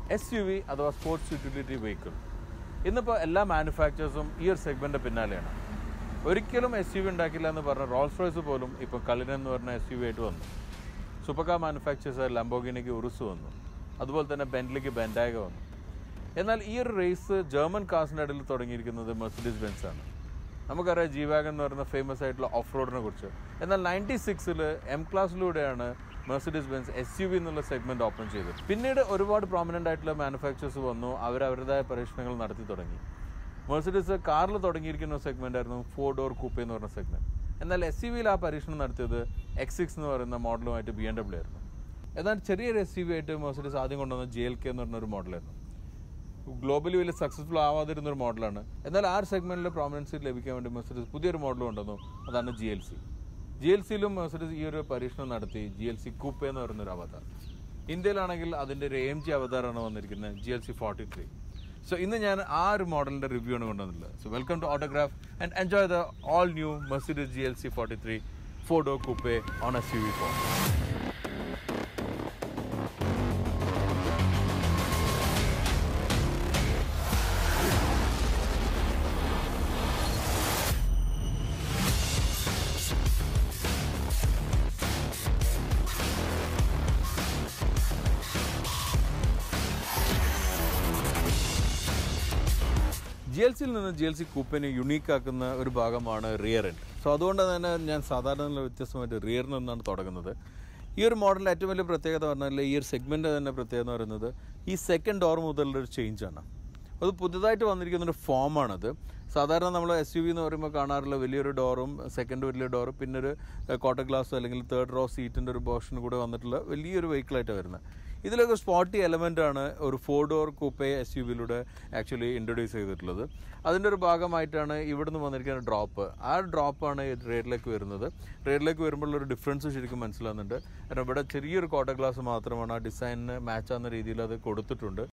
S U V അഥവാ sports utility vehicle ഇന്നിപ്പോൾ എല്ലാ മാനുഫാക്ചേഴ്സും ഈ ഒരു സെഗ്മെൻറ്റ് പിന്നാലെയാണ് ഒരിക്കലും എസ് യു വി ഉണ്ടാക്കില്ല എന്ന് പറഞ്ഞ റോൾസ് റോയ്സ് പോലും ഇപ്പോൾ കളിന എന്ന് പറഞ്ഞ എസ് യു വി ആയിട്ട് വന്നു സൂപ്പർ കാർ മാനുഫാക്ചേഴ്സ് ലംബോഗിനിക്ക് ഉറുസ് വന്നു അതുപോലെ തന്നെ ബെൻറ്റ്ലിക്ക് ബെൻഡാഗ വന്നു എന്നാൽ ഈ ഒരു റേസ് ജർമ്മൻ കാസിൻ്റെ ഇടയിൽ തുടങ്ങിയിരിക്കുന്നത് മെർസിഡീസ് ബെൻസ് ആണ് നമുക്കറിയാം ജി വാഗൻ എന്ന് പറയുന്ന ഫേമസ് ആയിട്ടുള്ള ഓഫ് റോഡിനെ കുറിച്ച് എന്നാൽ നയൻറ്റി സിക്സിൽ എം ക്ലാസ്സിലൂടെയാണ് Mercedes Benz S U V എന്നുള്ള സെഗ്മെന്റ് ഓപ്പൺ ചെയ്തത് പിന്നീട് ഒരുപാട് പ്രോമിനൻ്റ് ആയിട്ടുള്ള മാനുഫാക്ചേഴ്സ് വന്നു അവർ അവരുടേതായ പരീക്ഷണങ്ങൾ നടത്തി തുടങ്ങി മെർസിഡീസ് കാറിൽ തുടങ്ങിയിരിക്കുന്ന സെഗ്മെന്റ് ആയിരുന്നു ഫോർ ഡോർ കൂപ്പേ എന്ന് പറഞ്ഞ സെഗ്മെന്റ് എന്നാൽ എസ് യു വിയിൽ ആ പരീക്ഷണം നടത്തിയത് എക്സ് സിക്സ് എന്ന് പറയുന്ന മോഡലുമായിട്ട് ബി എം ഡബ്ല്യു ആയിരുന്നു എന്നാൽ ചെറിയൊരു എസ് യു വി ആയിട്ട് മെർസിഡീസ് ആദ്യം കൊണ്ടുവന്ന ജെ എൽ കെ എന്ന് പറഞ്ഞ ഒരു മോഡലായിരുന്നു ഗ്ലോബലി വലിയ സക്സസ്ഫുൾ ആവാതിരുന്ന ഒരു മോഡലാണ് എന്നാൽ ആ ഒരു സെഗ്മെന്റിൽ പ്രോമിനൻസി ലഭിക്കാൻ വേണ്ടി മെർസിഡീസ് പുതിയൊരു മോഡൽ കൊണ്ടുവന്നു അതാണ് G L C G L സിയിലും മെർസിഡീസ് ഈ ഒരു പരീക്ഷണം നടത്തി ജി എൽ സി കൂപ്പേ എന്ന് പറയുന്ന ഒരു അവതാർ ഇന്ത്യയിലാണെങ്കിൽ അതിൻ്റെ ഒരു എം ജി അവതാറാണ് വന്നിരിക്കുന്നത് G L C forty three so ഇന്ന് ഞാൻ ആ ഒരു മോഡലിന്റെ റിവ്യൂ ആണ് കൊണ്ടുവന്നിട്ടുള്ളത് so welcome to Autograph and enjoy the all new Mercedes G L C forty three four door coupe on S U V four G L സിയിൽ നിന്ന് G L C കൂപ്പിനെ യുണീക്ക് ആക്കുന്ന ഒരു ഭാഗമാണ് റിയർ എൻഡ് സോ അതുകൊണ്ട് തന്നെ ഞാൻ സാധാരണ വ്യത്യസ്തമായിട്ട് റിയറിൽ നിന്നാണ് തുടങ്ങുന്നത് ഈ ഒരു മോഡലിൻ്റെ ഏറ്റവും വലിയ പ്രത്യേകത പറഞ്ഞാൽ ഈ ഒരു സെഗ്മെൻ്റ് തന്നെ പ്രത്യേകത എന്ന് പറയുന്നത് ഈ സെക്കൻഡ് ഡോർ മുതലുള്ള ഒരു ചേഞ്ചാണ് അത് പുതുതായിട്ട് വന്നിരിക്കുന്ന ഒരു ഫോമാണത് സാധാരണ നമ്മൾ എസ് യു വി എന്ന് പറയുമ്പോൾ കാണാറുള്ള വലിയൊരു ഡോറും സെക്കൻഡ് വലിയ ഡോറും പിന്നെ ഒരു കോട്ട ഗ്ലാസ് അല്ലെങ്കിൽ തേർഡ് റോ സീറ്റിൻ്റെ ഒരു പോർഷൻ കൂടെ വന്നിട്ടുള്ള വലിയൊരു വെഹിക്കിളായിട്ടാണ് വരുന്നത് ഇതിലൊക്കെ സ്പോട്ടി എലമെൻ്റ് ആണ് ഒരു four door coupe S U വിയിലൂടെ ആക്ച്വലി ഇൻട്രൊഡ്യൂസ് ചെയ്തിട്ടുള്ളത് അതിൻ്റെ ഒരു ഭാഗമായിട്ടാണ് ഇവിടുന്ന് വന്നിരിക്കുന്ന ഡ്രോപ്പ് ആ ഡ്രോപ്പാണ് റേഡിലേക്ക് വരുന്നത് റേഡിലേക്ക് വരുമ്പോൾ ഒരു ഡിഫറൻസ് ശരിക്കും മനസ്സിലാകുന്നുണ്ട് കാരണം ഇവിടെ ചെറിയൊരു കോട്ട ഗ്ലാസ് മാത്രമാണ് ആ ഡിസൈനിന് മാച്ച് ആവുന്ന രീതിയിൽ അത് കൊടുത്തിട്ടുണ്ട്